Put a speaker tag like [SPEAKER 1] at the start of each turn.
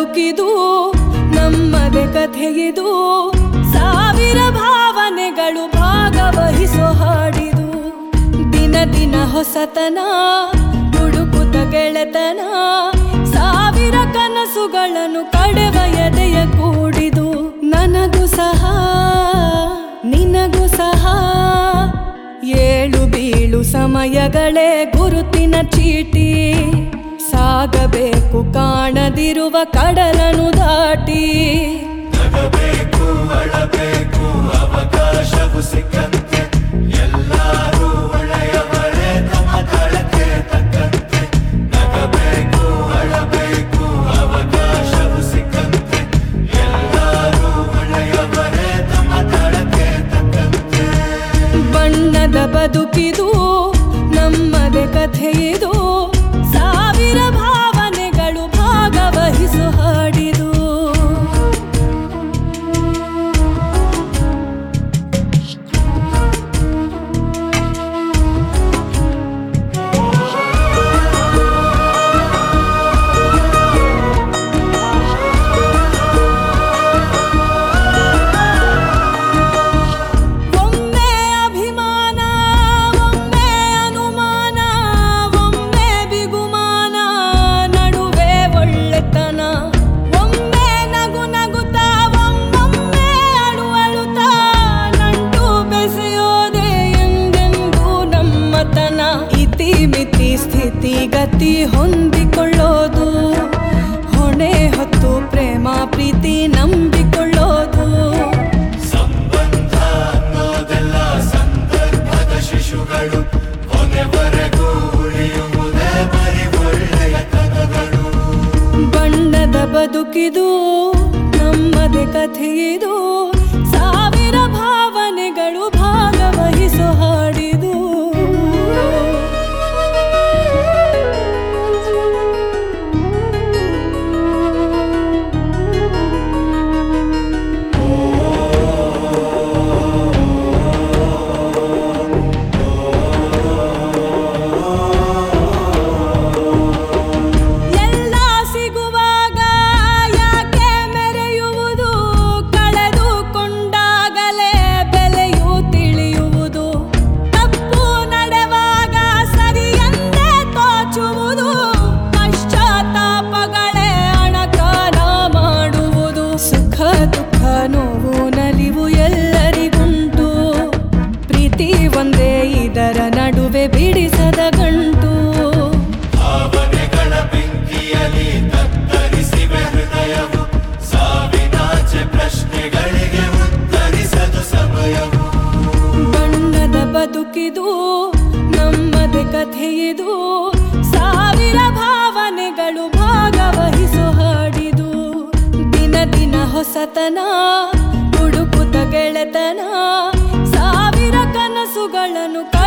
[SPEAKER 1] ಬದುಕಿದು ನಮ್ಮದೆ ಕಥೆಯಿದು ಸಾವಿರ ಭಾವನೆಗಳು ಭಾಗವಹಿಸೋ ಹಾಡಿದು ದಿನ ದಿನ ಹೊಸತನ ಹುಡುಕುತ್ತ ಗೆಳೆತನ ಸಾವಿರ ಕನಸುಗಳನ್ನು ಕಡೆವ ಎದೆಯ ಕೂಡಿದು ನನಗೂ ಸಹ ನಿನಗೂ ಸಹ ಏಳು ಬೀಳು ಸಮಯಗಳೇ ಗುರುತಿನ ಚೀಟಿ ಸಾಗಬೇಕು ಕಾಣದಿರುವ ಕಡಲನು ದಾಟಿ
[SPEAKER 2] ನಗಬೇಕು ಅಳಬೇಕು ಅವಕಾಶವು ಸಿಕ್ಕಂತೆ ಎಲ್ಲರೂ ಒಳ್ಳೆಯವರೇ ತಮ್ಮ ತಳಕ್ಕೆ ತಕ್ಕಂತೆ ನಗಬೇಕು ಅಳಬೇಕು ಅವಕಾಶವು ಸಿಕ್ಕಂತೆ ಎಲ್ಲರೂ ಒಳ್ಳೆಯವರೇ ತಮ್ಮ ತಳಕ್ಕೆ ತಕ್ಕಂತೆ
[SPEAKER 1] ಬಣ್ಣದ ಬದುಕಿದು ನಮ್ಮದೆ ಕಥೆಯಿದು ಸಾವಿರ ಭಾವನೆಗಳು ಭಾಗವಹಿಸು ಹಾಡಿದು ಒಮ್ಮೆ ಅಭಿಮಾನ ಒಮ್ಮೆ ಅನುಮಾನ ಒಮ್ಮೆ ಬಿಗುಮಾನ ನಡುವೆ ಒಳ್ಳೆತನ ಒಮ್ಮೆ ನಗು ನಗುತ್ತಾ ಒಮ್ಮೊಮ್ಮೆ ಅಳು ಅಳುತ್ತಾ ನಂಟು ಬೆಸೆಯೋದೆ ಎಂದೆಂದೂ ನಮ್ಮತನ ಇತಿ ಮಿತಿ ಸ್ಥಿತಿ ಗತಿ ಹೊಂದಿಕೊಳ್ಳೋದು ಹೊಣೆ ಹೊತ್ತು ಪ್ರೇಮ ಪ್ರೀತಿ ನಂಬಿಕೊಳ್ಳೋದು
[SPEAKER 2] ಸಂಬಂಧ ಅನ್ನೋದೆಲ್ಲ ಸಂದರ್ಭದ ಶಿಶುಗಳು ಕೊನೆವರೆಗೂ ಉಳಿಯುವುದೇ ಬರಿ ಒಳ್ಳೆಯ ಕನಗಳು
[SPEAKER 1] ಬಣ್ಣದ ಬದುಕಿದು ನಮ್ಮದೆ ಕಥೆಯಿದು ಸಾವಿರ ಭಾವನೆಗಳು ಭಾಗವಹಿಸೋ ಹಾಡಿದು ಎಲ್ಲ ಸಿಗುವಾಗ ಯಾಕೆ ಮೆರೆಯುವುದು ಕಳೆದುಕೊಂಡಾಗಲೇ ಬೆಲೆಯು ತಿಳಿಯುವುದು ತಪ್ಪು ನಡೆವಾಗ ಸರಿಯಂದೇ ತೋಚುವುದು ಪಶ್ಚಾತ್ತಾಪಗಳೇ ಅಣಕಾನ ಮಾಡುವುದು ಸುಖ ದುಃಖ ನೋವು ನಲಿವು ಎಲ್ಲರಿಗುಂಟು ಪ್ರೀತಿ ಒಂದೇ ಇದರ ನಡುವೆ ಬಿಡಿಸದ ಗಂಟು
[SPEAKER 2] ಭಾವನೆಗಳ ಬೆಂಕಿಯಲ್ಲಿ ತತ್ತರಿಸಿವೆ ಹೃದಯವು ಸಾವಿನಾಚೆ ಪ್ರಶ್ನೆಗಳಿಗೆ ಉತ್ತರಿಸದು ಸಮಯವು
[SPEAKER 1] ಬಣ್ಣದ ಬದುಕಿದು ನಮ್ಮದೆ ಕಥೆಯಿದು ಸಾವಿರ ಭಾವನೆಗಳು ಭಾಗವಹಿಸೋ ಹಾಡಿದು ದಿನ ದಿನ ಹೊಸತನ ಹುಡುಕುತ್ತ ಗೆಳೆತನ ಸಾವಿರ ಕನಸುಗಳನ್ನು